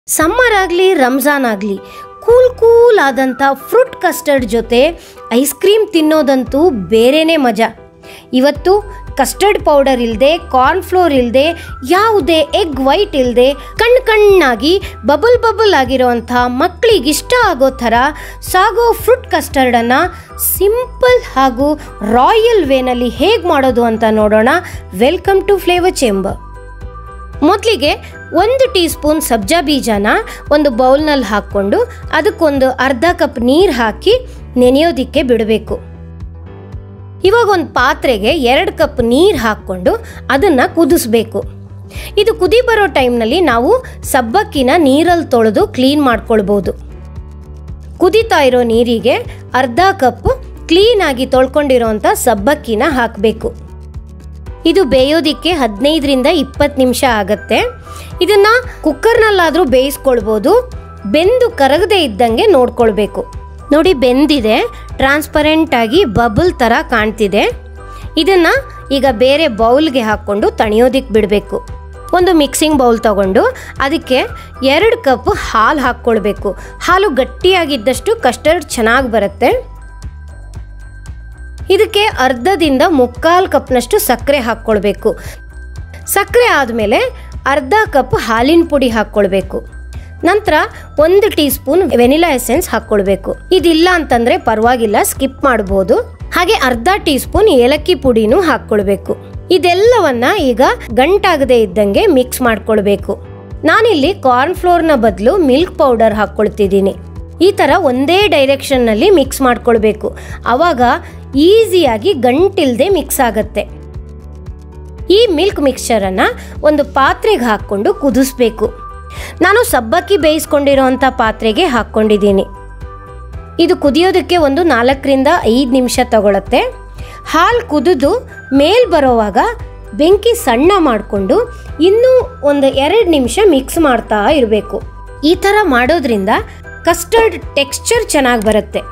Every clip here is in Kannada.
ಸಮ್ಮರ್ ಆಗಲಿ ರಂಜಾನ್ ಆಗಲಿ ಕೂಲ್ ಕೂಲ್ ಆದಂಥ ಫ್ರೂಟ್ ಕಸ್ಟರ್ಡ್ ಜೊತೆ ಐಸ್ ಕ್ರೀಮ್ ತಿನ್ನೋದಂತೂ ಬೇರೆನೇ ಮಜಾ ಇವತ್ತು ಕಸ್ಟರ್ಡ್ ಪೌಡರ್ ಇಲ್ಲದೆ ಕಾರ್ನ್ಫ್ಲೋರ್ ಇಲ್ಲದೆ ಯಾವುದೇ ಎಗ್ ವೈಟ್ ಇಲ್ಲದೆ ಕಣ್ಣು ಕಣ್ಣಾಗಿ ಬಬಲ್ ಬಬಲ್ ಆಗಿರೋವಂಥ ಮಕ್ಕಳಿಗೆ ಇಷ್ಟ ಆಗೋ ಥರ ಸಾಗೋ ಫ್ರೂಟ್ ಕಸ್ಟರ್ಡನ್ನು ಸಿಂಪಲ್ ಹಾಗೂ ರಾಯಲ್ ವೇನಲ್ಲಿ ಹೇಗೆ ಮಾಡೋದು ಅಂತ ನೋಡೋಣ ವೆಲ್ಕಮ್ ಟು ಫ್ಲೇವರ್ ಚೇಂಬರ್ ಮೊದಲಿಗೆ ಒಂದು ಟೀ ಸ್ಪೂನ್ ಸಬ್ಜಾ ಬೀಜನ ಒಂದು ಬೌಲ್ನಲ್ಲಿ ಹಾಕ್ಕೊಂಡು ಅದಕ್ಕೊಂದು ಅರ್ಧ ಕಪ್ ನೀರು ಹಾಕಿ ನೆನೆಯೋದಿಕ್ಕೆ ಬಿಡಬೇಕು ಇವಾಗ ಒಂದು ಪಾತ್ರೆಗೆ ಎರಡು ಕಪ್ ನೀರು ಹಾಕ್ಕೊಂಡು ಅದನ್ನು ಕುದಿಸ್ಬೇಕು ಇದು ಕುದಿ ಬರೋ ಟೈಮ್ನಲ್ಲಿ ನಾವು ಸಬ್ಬಕ್ಕಿನ ನೀರಲ್ಲಿ ತೊಳೆದು ಕ್ಲೀನ್ ಮಾಡ್ಕೊಳ್ಬೋದು ಕುದಿತಾ ಇರೋ ನೀರಿಗೆ ಅರ್ಧ ಕಪ್ ಕ್ಲೀನಾಗಿ ತೊಳ್ಕೊಂಡಿರೋಂಥ ಸಬ್ಬಕ್ಕಿನ ಹಾಕಬೇಕು ಇದು ಬೇಯೋದಿಕ್ಕೆ ಹದಿನೈದರಿಂದ ಇಪ್ಪತ್ತು ನಿಮಿಷ ಆಗತ್ತೆ ಇದನ್ನ ಕುಕ್ಕರ್ನಲ್ಲಾದರೂ ಬೇಯಿಸ್ಕೊಳ್ಬೋದು ಬೆಂದು ಕರಗದೆ ಇದ್ದಂಗೆ ನೋಡ್ಕೊಳ್ಬೇಕು ನೋಡಿ ಬೆಂದಿದೆ ಟ್ರಾನ್ಸ್ಪರೆಂಟ್ ಆಗಿ ಬಬಲ್ ಥರ ಕಾಣ್ತಿದೆ ಇದನ್ನ ಈಗ ಬೇರೆ ಬೌಲ್ಗೆ ಹಾಕ್ಕೊಂಡು ತಣಿಯೋದಿಕ್ಕೆ ಬಿಡಬೇಕು ಒಂದು ಮಿಕ್ಸಿಂಗ್ ಬೌಲ್ ತಗೊಂಡು ಅದಕ್ಕೆ ಎರಡು ಕಪ್ ಹಾಲು ಹಾಕ್ಕೊಳ್ಬೇಕು ಹಾಲು ಗಟ್ಟಿಯಾಗಿದ್ದಷ್ಟು ಕಸ್ಟರ್ಡ್ ಚೆನ್ನಾಗಿ ಬರುತ್ತೆ ಇದಕ್ಕೆ ಅರ್ಧದಿಂದ ಮುಕ್ಕಾಲು ಕಪ್ನಷ್ಟು ಸಕ್ಕರೆ ಹಾಕ್ಕೊಳ್ಬೇಕು ಸಕ್ಕರೆ ಆದಮೇಲೆ ಅರ್ಧ ಕಪ್ ಹಾಲಿನ ಪುಡಿ ಹಾಕ್ಕೊಳ್ಬೇಕು ನಂತರ ಒಂದು ಟೀ ಸ್ಪೂನ್ ವೆನಿಲಾ ಎಸೆನ್ಸ್ ಹಾಕ್ಕೊಳ್ಬೇಕು ಇದಿಲ್ಲ ಅಂತಂದರೆ ಪರವಾಗಿಲ್ಲ ಸ್ಕಿಪ್ ಮಾಡ್ಬೋದು ಹಾಗೆ ಅರ್ಧ ಟೀ ಸ್ಪೂನ್ ಏಲಕ್ಕಿ ಪುಡಿನೂ ಹಾಕ್ಕೊಳ್ಬೇಕು ಇದೆಲ್ಲವನ್ನ ಈಗ ಗಂಟಾಗದೆ ಇದ್ದಂಗೆ ಮಿಕ್ಸ್ ಮಾಡ್ಕೊಳ್ಬೇಕು ನಾನಿಲ್ಲಿ ಕಾರ್ನ್ ಫ್ಲೋರ್ನ ಬದಲು ಮಿಲ್ಕ್ ಪೌಡರ್ ಹಾಕ್ಕೊಳ್ತಿದ್ದೀನಿ ಈ ಥರ ಒಂದೇ ಡೈರೆಕ್ಷನ್ನಲ್ಲಿ ಮಿಕ್ಸ್ ಮಾಡ್ಕೊಳ್ಬೇಕು ಆವಾಗ ಈಸಿಯಾಗಿ ಗಂಟಿಲ್ದೆ ಮಿಕ್ಸ್ ಆಗತ್ತೆ ಈ ಮಿಲ್ಕ್ ಮಿಕ್ಸ್ಚರನ್ನು ಒಂದು ಪಾತ್ರೆಗೆ ಹಾಕ್ಕೊಂಡು ಕುದಿಸ್ಬೇಕು ನಾನು ಸಬ್ಬಕ್ಕಿ ಬೇಯಿಸ್ಕೊಂಡಿರೋಂಥ ಪಾತ್ರೆಗೆ ಹಾಕ್ಕೊಂಡಿದ್ದೀನಿ ಇದು ಕುದಿಯೋದಕ್ಕೆ ಒಂದು ನಾಲ್ಕರಿಂದ ಐದು ನಿಮಿಷ ತಗೊಳತ್ತೆ ಹಾಲು ಕುದಿದು ಮೇಲ್ ಬರೋವಾಗ ಬೆಂಕಿ ಸಣ್ಣ ಮಾಡಿಕೊಂಡು ಇನ್ನೂ ಒಂದು ಎರಡು ನಿಮಿಷ ಮಿಕ್ಸ್ ಮಾಡ್ತಾ ಇರಬೇಕು ಈ ಥರ ಮಾಡೋದ್ರಿಂದ ಕಸ್ಟರ್ಡ್ ಟೆಕ್ಸ್ಚರ್ ಚೆನ್ನಾಗಿ ಬರುತ್ತೆ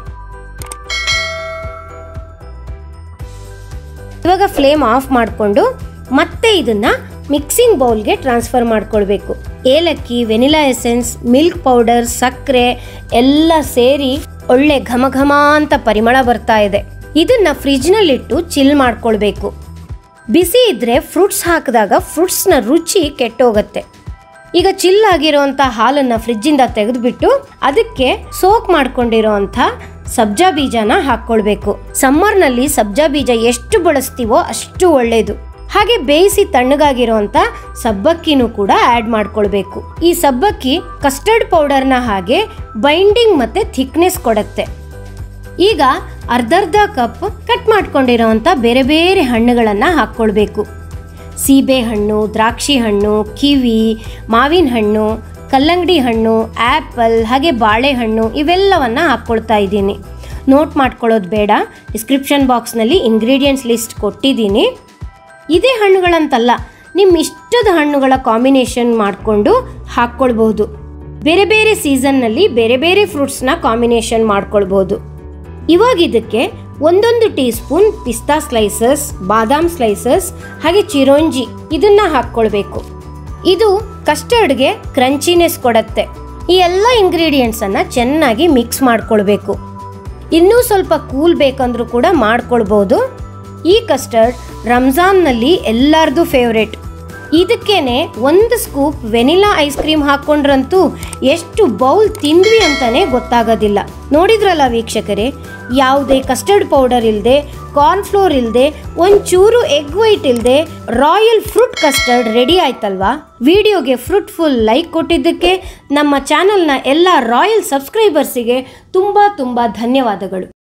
ಇವಾಗ ಫ್ಲೇಮ್ ಆಫ್ ಮಾಡಿಕೊಂಡು ಮತ್ತೆ ಇದನ್ನ ಮಿಕ್ಸಿಂಗ್ ಬೌಲ್ಗೆ ಟ್ರಾನ್ಸ್ಫರ್ ಮಾಡ್ಕೊಳ್ಬೇಕು ಏಲಕ್ಕಿ ವೆನಿಲಾ ಎಸೆನ್ಸ್ ಮಿಲ್ಕ್ ಪೌಡರ್ ಸಕ್ಕರೆ ಎಲ್ಲ ಸೇರಿ ಒಳ್ಳೆ ಘಮ ಘಮ ಅಂತ ಪರಿಮಳ ಬರ್ತಾ ಇದೆ ಇದನ್ನ ಫ್ರಿಜ್ನಲ್ಲಿಟ್ಟು ಚಿಲ್ ಮಾಡ್ಕೊಳ್ಬೇಕು ಬಿಸಿ ಇದ್ರೆ ಫ್ರೂಟ್ಸ್ ಹಾಕಿದಾಗ ಫ್ರೂಟ್ಸ್ನ ರುಚಿ ಕೆಟ್ಟೋಗತ್ತೆ ಈಗ ಚಿಲ್ ಆಗಿರೋಂಥ ಹಾಲನ್ನು ಫ್ರಿಜ್ಜಿಂದ ತೆಗೆದುಬಿಟ್ಟು ಅದಕ್ಕೆ ಸೋಕ್ ಮಾಡ್ಕೊಂಡಿರೋಂಥ ಸಬ್ಜಾ ಬೀಜನ ಹಾಕ್ಕೊಳ್ಬೇಕು ಸಮ್ಮರ್ನಲ್ಲಿ ಸಬ್ಜಾ ಬೀಜ ಎಷ್ಟು ಬಳಸ್ತೀವೋ ಅಷ್ಟು ಒಳ್ಳೆಯದು ಹಾಗೆ ಬೇಯಿಸಿ ತಣ್ಣಗಾಗಿರೋಂಥ ಸಬ್ಬಕ್ಕಿನೂ ಕೂಡ ಆ್ಯಡ್ ಮಾಡ್ಕೊಳ್ಬೇಕು ಈ ಸಬ್ಬಕ್ಕಿ ಕಸ್ಟರ್ಡ್ ಪೌಡರ್ನ ಹಾಗೆ ಬೈಂಡಿಂಗ್ ಮತ್ತು ಥಿಕ್ನೆಸ್ ಕೊಡುತ್ತೆ ಈಗ ಅರ್ಧರ್ಧ ಕಪ್ ಕಟ್ ಮಾಡ್ಕೊಂಡಿರೋಂಥ ಬೇರೆ ಬೇರೆ ಹಣ್ಣುಗಳನ್ನು ಹಾಕ್ಕೊಳ್ಬೇಕು ಸೀಬೆ ಹಣ್ಣು ದ್ರಾಕ್ಷಿ ಹಣ್ಣು ಕಿವಿ ಮಾವಿನ ಹಣ್ಣು ಕಲ್ಲಂಗಡಿ ಹಣ್ಣು ಆ್ಯಪಲ್ ಹಾಗೆ ಬಾಳೆಹಣ್ಣು ಇವೆಲ್ಲವನ್ನು ಹಾಕ್ಕೊಳ್ತಾ ಇದ್ದೀನಿ ನೋಟ್ ಮಾಡ್ಕೊಳ್ಳೋದು ಬೇಡ ಡಿಸ್ಕ್ರಿಪ್ಷನ್ ಬಾಕ್ಸ್ನಲ್ಲಿ ಇಂಗ್ರೀಡಿಯೆಂಟ್ಸ್ ಲಿಸ್ಟ್ ಕೊಟ್ಟಿದ್ದೀನಿ ಇದೇ ಹಣ್ಣುಗಳಂತಲ್ಲ ನಿಮ್ಮ ಇಷ್ಟದ ಹಣ್ಣುಗಳ ಕಾಂಬಿನೇಷನ್ ಮಾಡಿಕೊಂಡು ಹಾಕ್ಕೊಳ್ಬಹುದು ಬೇರೆ ಬೇರೆ ಸೀಸನ್ನಲ್ಲಿ ಬೇರೆ ಬೇರೆ ಫ್ರೂಟ್ಸ್ನ ಕಾಂಬಿನೇಷನ್ ಮಾಡ್ಕೊಳ್ಬಹುದು ಇವಾಗ ಇದಕ್ಕೆ ಒಂದೊಂದು ಟೀ ಸ್ಪೂನ್ ಪಿಸ್ತಾ ಸ್ಲೈಸಸ್ ಬಾದಾಮ್ ಸ್ಲೈಸಸ್ ಹಾಗೆ ಚಿರೋಂಜಿ ಇದನ್ನ ಹಾಕ್ಕೊಳ್ಬೇಕು ಇದು ಕಸ್ಟರ್ಡ್ಗೆ ಕ್ರಂಚಿನೆಸ್ ಕೊಡುತ್ತೆ ಈ ಎಲ್ಲ ಇಂಗ್ರೀಡಿಯೆಂಟ್ಸ್ ಅನ್ನ ಚೆನ್ನಾಗಿ ಮಿಕ್ಸ್ ಮಾಡ್ಕೊಳ್ಬೇಕು ಇನ್ನೂ ಸ್ವಲ್ಪ ಕೂಲ್ ಬೇಕಂದ್ರೂ ಕೂಡ ಮಾಡ್ಕೊಳ್ಬೋದು ಈ ಕಸ್ಟರ್ಡ್ ರಂಜಾನ್ನಲ್ಲಿ ಎಲ್ಲರದು ಫೇವ್ರೇಟ್ ಇದಕ್ಕೇನೆ ಒಂದು ಸ್ಕೂಪ್ ವೆನಿಲಾ ಐಸ್ ಕ್ರೀಮ್ ಹಾಕ್ಕೊಂಡ್ರಂತೂ ಎಷ್ಟು ಬೌಲ್ ತಿಂದ್ವಿ ಅಂತಾನೆ ಗೊತ್ತಾಗೋದಿಲ್ಲ ನೋಡಿದ್ರಲ್ಲ ವೀಕ್ಷಕರೇ ಯಾವುದೇ ಕಸ್ಟರ್ಡ್ ಪೌಡರ್ ಇಲ್ಲದೆ ಕಾರ್ನ್ಫ್ಲೋರ್ ಇಲ್ಲದೆ ಒಂಚೂರು ಎಗ್ ವೈಟ್ ಇಲ್ಲದೆ ರಾಯಲ್ ಫ್ರೂಟ್ ಕಸ್ಟರ್ಡ್ ರೆಡಿ ಆಯ್ತಲ್ವಾ ವಿಡಿಯೋಗೆ ಫ್ರೂಟ್ಫುಲ್ ಲೈಕ್ ಕೊಟ್ಟಿದ್ದಕ್ಕೆ ನಮ್ಮ ಚಾನಲ್ನ ಎಲ್ಲ ರಾಯಲ್ ಸಬ್ಸ್ಕ್ರೈಬರ್ಸಿಗೆ ತುಂಬ ತುಂಬ ಧನ್ಯವಾದಗಳು